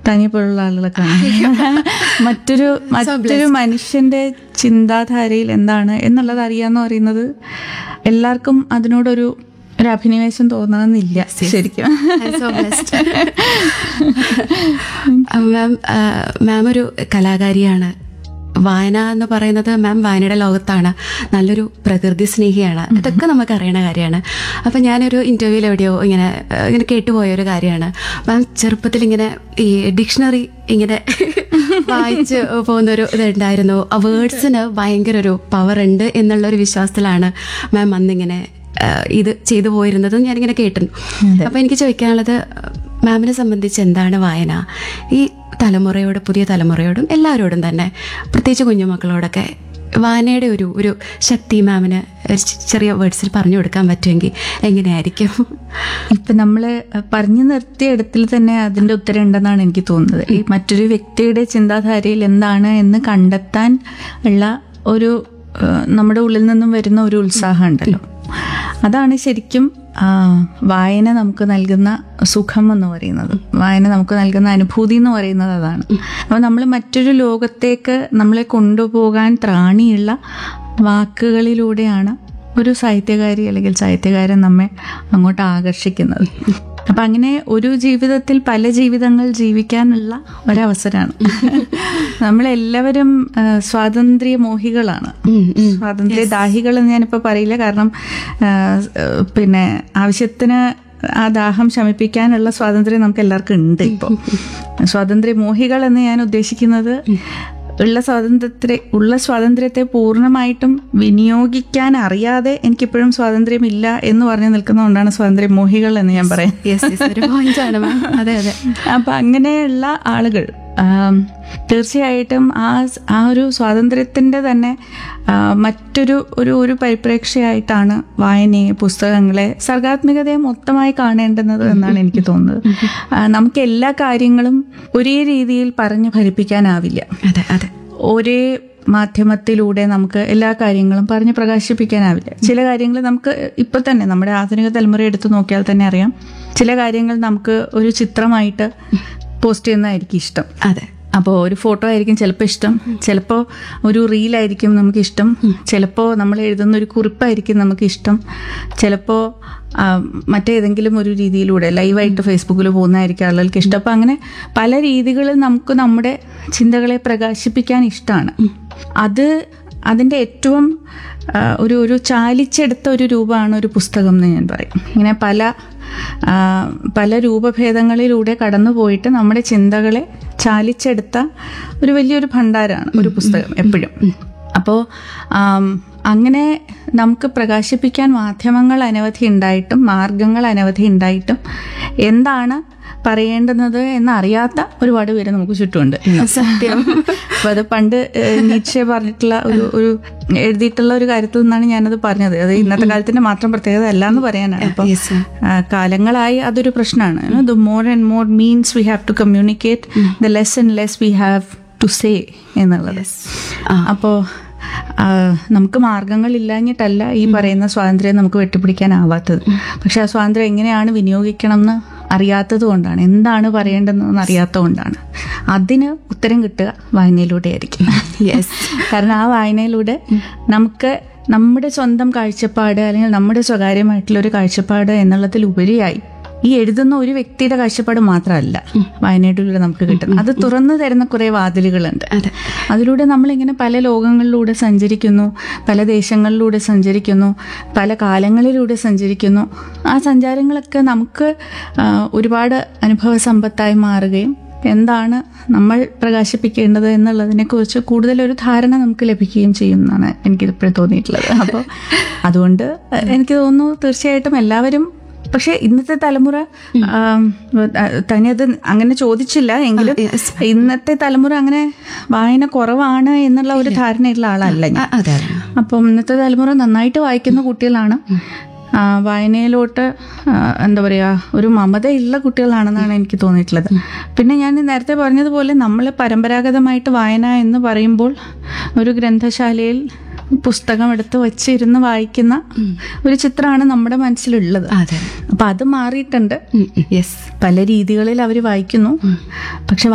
തനിയെപ്പോലുള്ള ആളുകളൊക്കെ മറ്റൊരു മറ്റൊരു മനുഷ്യന്റെ ചിന്താധാരയിൽ എന്താണ് എന്നുള്ളത് അറിയാന്ന് പറയുന്നത് എല്ലാവർക്കും അതിനോടൊരു ഒരു അഭിനിവേശം തോന്നണമെന്നില്ല ശരിക്കും so blessed. മാം മാം ഒരു കലാകാരിയാണ് വായന എന്ന് പറയുന്നത് മാം വായനയുടെ ലോകത്താണ് നല്ലൊരു പ്രകൃതി സ്നേഹിയാണ് ഇതൊക്കെ നമുക്ക് അറിയണ കാര്യമാണ് അപ്പം ഞാനൊരു ഇൻ്റർവ്യൂവിൽ എവിടെയോ ഇങ്ങനെ ആ, ഇങ്ങനെ കേട്ടുപോയ ഒരു കാര്യമാണ് മാം ചെറുപ്പത്തിൽ ഇങ്ങനെ ഈ ഡിക്ഷണറി ഇങ്ങനെ വായിച്ച് പോകുന്ന ഒരു ഇതുണ്ടായിരുന്നു ആ വേർഡ്സിന് ഭയങ്കര ഒരു പവർ ഉണ്ട് എന്നുള്ള ഒരു വിശ്വാസത്തിലാണ് മാം അന്നിങ്ങനെ ആ, ഇത് ചെയ്തു പോയിരുന്നതും ഞാനിങ്ങനെ കേട്ടിരുന്നു അപ്പൊ എനിക്ക് ചോദിക്കാനുള്ളത് മാമിനെ സംബന്ധിച്ച് എന്താണ് വായന ഈ തലമുറയോട് പുതിയ തലമുറയോടും എല്ലാവരോടും തന്നെ പ്രത്യേകിച്ച് കുഞ്ഞുമക്കളോടൊക്കെ വായനയുടെ ഒരു ഒരു ശക്തി മാമിന് ഒരു ചെ- ചെറിയ വേർഡ്സിൽ പറഞ്ഞു കൊടുക്കാൻ പറ്റുമെങ്കിൽ എങ്ങനെയായിരിക്കും ഇപ്പൊ നമ്മള് പറഞ്ഞു നിർത്തിയ ഇടത്തിൽ തന്നെ അതിന്റെ ഉത്തരം ഉണ്ടെന്നാണ് എനിക്ക് തോന്നുന്നത് ഈ മറ്റൊരു വ്യക്തിയുടെ ചിന്താധാരയിൽ എന്താണ് എന്ന് കണ്ടെത്താൻ ഉള്ള ഒരു ആ, നമ്മുടെ ഉള്ളിൽ നിന്നും വരുന്ന ഒരു ഉത്സാഹം ഉണ്ടല്ലോ അതാണ് ശരിക്കും ആ, വായന നമുക്ക് നൽകുന്ന സുഖം എന്ന് പറയുന്നത് വായന നമുക്ക് നൽകുന്ന അനുഭൂതി എന്ന് പറയുന്നത് അതാണ് അപ്പോൾ നമ്മൾ മറ്റൊരു ലോകത്തേക്ക് നമ്മളെ കൊണ്ടുപോകാൻ ത്രാണിയുള്ള വാക്കുകളിലൂടെയാണ് ഒരു സാഹിത്യകാരി അല്ലെങ്കിൽ സാഹിത്യകാരൻ നമ്മെ അങ്ങോട്ട് ആകർഷിക്കുന്നത് അപ്പം അങ്ങനെ ഒരു ജീവിതത്തിൽ പല ജീവിതങ്ങൾ ജീവിക്കാനുള്ള ഒരവസരമാണ് നമ്മളെല്ലാവരും ആ, സ്വാതന്ത്ര്യ മോഹികളാണ് സ്വാതന്ത്ര്യ ദാഹികൾ എന്ന് ഞാനിപ്പോൾ പറയില്ല കാരണം ആ, പിന്നെ ആവശ്യത്തിന് ആ ദാഹം ശമിപ്പിക്കാനുള്ള സ്വാതന്ത്ര്യം നമുക്ക് എല്ലാവർക്കും ഉണ്ട് ഇപ്പോൾ സ്വാതന്ത്ര്യ മോഹികൾ എന്ന് ഞാൻ ഉദ്ദേശിക്കുന്നത് ഉള്ള സ്വാതന്ത്ര്യത്തെ ഉള്ള സ്വാതന്ത്ര്യത്തെ പൂർണ്ണമായിട്ടും വിനിയോഗിക്കാൻ അറിയാതെ എനിക്കിപ്പോഴും സ്വാതന്ത്ര്യമില്ല എന്ന് പറഞ്ഞു നിൽക്കുന്നതുകൊണ്ടാണ് സ്വാതന്ത്ര്യ മോഹികൾ എന്ന് ഞാൻ പറയാം യെസ് യെസ് ഒരു പോയിന്റ് ആണ് മാം അതെ അതെ അപ്പൊ അങ്ങനെയുള്ള ആളുകൾ ആം, തീർച്ചയായിട്ടും ആ സ്- ആ ഒരു സ്വാതന്ത്ര്യത്തിന്റെ തന്നെ ആ, മറ്റൊരു ഒരു ഒരു പരിപ്രേക്ഷ്യമായിട്ടാണ് വായനയെ പുസ്തകങ്ങളെ സർഗാത്മകതയെ മൊത്തമായി കാണേണ്ടുന്നത് എന്നാണ് എനിക്ക് തോന്നുന്നത് ആ, നമുക്ക് എല്ലാ കാര്യങ്ങളും ഒരേ രീതിയിൽ പറഞ്ഞു ഫലിപ്പിക്കാനാവില്ല അതെ അതെ ഒരേ മാധ്യമത്തിലൂടെ നമുക്ക് എല്ലാ കാര്യങ്ങളും പറഞ്ഞ് പ്രകാശിപ്പിക്കാനാവില്ല ചില കാര്യങ്ങൾ നമുക്ക് ഇപ്പൊ തന്നെ നമ്മുടെ ആധുനിക തലമുറ എടുത്തു നോക്കിയാൽ തന്നെ അറിയാം ചില കാര്യങ്ങൾ നമുക്ക് ഒരു ചിത്രമായിട്ട് പോസ്റ്റ് ചെയ്യുന്നതായിരിക്കും ഇഷ്ടം അതെ അപ്പോൾ ഒരു ഫോട്ടോ ആയിരിക്കും ചിലപ്പോൾ ഇഷ്ടം ചിലപ്പോൾ ഒരു റീലായിരിക്കും നമുക്ക് ഇഷ്ടം ചിലപ്പോൾ നമ്മൾ എഴുതുന്ന ഒരു കുറിപ്പായിരിക്കും നമുക്ക് ഇഷ്ടം ചിലപ്പോൾ മറ്റേതെങ്കിലും ഒരു രീതിയിലൂടെ ലൈവായിട്ട് ഫേസ്ബുക്കിൽ പോകുന്നതായിരിക്കും ആളുകൾക്ക് ഇഷ്ടം അപ്പോൾ അങ്ങനെ പല രീതികളിൽ നമുക്ക് നമ്മുടെ ചിന്തകളെ പ്രകാശിപ്പിക്കാൻ ഇഷ്ടമാണ് അത് അതിൻ്റെ ഏറ്റവും ആ, ഒരു ഒരു ചാലിച്ചെടുത്ത ഒരു രൂപമാണ് ഒരു പുസ്തകം എന്ന് ഞാൻ പറയും ഇങ്ങനെ പല ആ, പല രൂപഭേദങ്ങളിലൂടെ കടന്നു പോയിട്ട് നമ്മുടെ ചിന്തകളെ ചാലിച്ചെടുത്ത ഒരു വലിയൊരു ഭണ്ഡാരമാണ് ഒരു പുസ്തകം എപ്പോഴും അപ്പോൾ അങ്ങനെ നമുക്ക് പ്രകാശിപ്പിക്കാൻ മാധ്യമങ്ങൾ അനവധി ഉണ്ടായിട്ടും മാർഗങ്ങൾ അനവധി ഉണ്ടായിട്ടും എന്താണ് പറയേണ്ടുന്നത് എന്നറിയാത്ത ഒരുപാട് പേര് നമുക്ക് ചുറ്റുമുണ്ട് ഇന്ന്. സത്യം അപ്പൊ അത് പണ്ട് ഏഹ്, നീറ്റ്ഷെ പറഞ്ഞിട്ടുള്ള ഒരു ഒരു എഴുതിയിട്ടുള്ള ഒരു കാര്യത്തിൽ നിന്നാണ് ഞാനത് പറഞ്ഞത് അത് ഇന്നത്തെ കാലത്തിന്റെ മാത്രം പ്രത്യേകത അല്ല എന്ന് പറയാനാണ് അപ്പം Yes, sir. ആ, കാലങ്ങളായി അതൊരു പ്രശ്നമാണ് the more and more means we have to communicate the less and less we have to say എന്നുള്ളത് ആ. അപ്പോൾ നമുക്ക് മാർഗങ്ങൾ ഇല്ലാഞ്ഞിട്ടല്ല ഈ പറയുന്ന സ്വാതന്ത്ര്യം നമുക്ക് വെട്ടിപ്പിടിക്കാനാവാത്തത് പക്ഷെ ആ സ്വാതന്ത്ര്യം എങ്ങനെയാണ് വിനിയോഗിക്കണം എന്ന് അറിയാത്തത് കൊണ്ടാണ് എന്താണ് പറയേണ്ടതെന്ന് അറിയാത്തത് കൊണ്ടാണ് അതിന് ഉത്തരം കിട്ടുക വായനയിലൂടെ ആയിരിക്കും യെസ് കാരണം ആ വായനയിലൂടെ നമുക്ക് നമ്മുടെ സ്വന്തം കാഴ്ചപ്പാട് അല്ലെങ്കിൽ നമ്മുടെ സ്വകാര്യമായിട്ടുള്ള ഒരു കാഴ്ചപ്പാട് എന്നുള്ളതിൽ ഉപരിയായി ഈ എഴുതുന്ന ഒരു വ്യക്തിയുടെ കാഴ്ചപ്പാട് മാത്രമല്ല വായനയിലൂടെ നമുക്ക് കിട്ടുന്നത് അത് തുറന്നു തരുന്ന കുറെ വാതിലുകളുണ്ട് അതെ അതിലൂടെ നമ്മളിങ്ങനെ പല ലോകങ്ങളിലൂടെ സഞ്ചരിക്കുന്നു പല ദേശങ്ങളിലൂടെ സഞ്ചരിക്കുന്നു പല കാലങ്ങളിലൂടെ സഞ്ചരിക്കുന്നു ആ സഞ്ചാരങ്ങളൊക്കെ നമുക്ക് ആ, ഒരുപാട് അനുഭവ സമ്പത്തായി മാറുകയും എന്താണ് നമ്മൾ പ്രകാശിപ്പിക്കേണ്ടത് എന്നുള്ളതിനെക്കുറിച്ച് കൂടുതലൊരു ധാരണ നമുക്ക് ലഭിക്കുകയും ചെയ്യും എന്നാണ് എനിക്കിപ്പോഴും തോന്നിയിട്ടുള്ളത് അപ്പോൾ അതുകൊണ്ട് എനിക്ക് തോന്നുന്നു തീർച്ചയായിട്ടും എല്ലാവരും പക്ഷെ ഇന്നത്തെ തലമുറ ആം, തന്നെ അത് അങ്ങനെ ചോദിച്ചില്ല എങ്കിലും ഇന്നത്തെ തലമുറ അങ്ങനെ വായന കുറവാണ് എന്നുള്ള ഒരു ധാരണയുള്ള ആളല്ല ഞാൻ ആ, അതെ അതെ അപ്പം ഇന്നത്തെ തലമുറ നന്നായിട്ട് വായിക്കുന്ന കുട്ടികളാണ് ആ, വായനയിലോട്ട് ആ, എന്താ പറയുക ഒരു മമതയുള്ള കുട്ടികളാണെന്നാണ് എനിക്ക് തോന്നിയിട്ടുള്ളത് പിന്നെ ഞാൻ നേരത്തെ പറഞ്ഞതുപോലെ നമ്മൾ പരമ്പരാഗതമായിട്ട് വായന എന്ന് പറയുമ്പോൾ ഒരു ഗ്രന്ഥശാലയിൽ പുസ്തകം എടുത്ത് വച്ചിരുന്ന് വായിക്കുന്ന ഒരു ചിത്രമാണ് നമ്മുടെ മനസ്സിലുള്ളത് അതെ അപ്പം അത് മാറിയിട്ടുണ്ട് യെസ് പല രീതികളിൽ അവർ വായിക്കുന്നു പക്ഷെ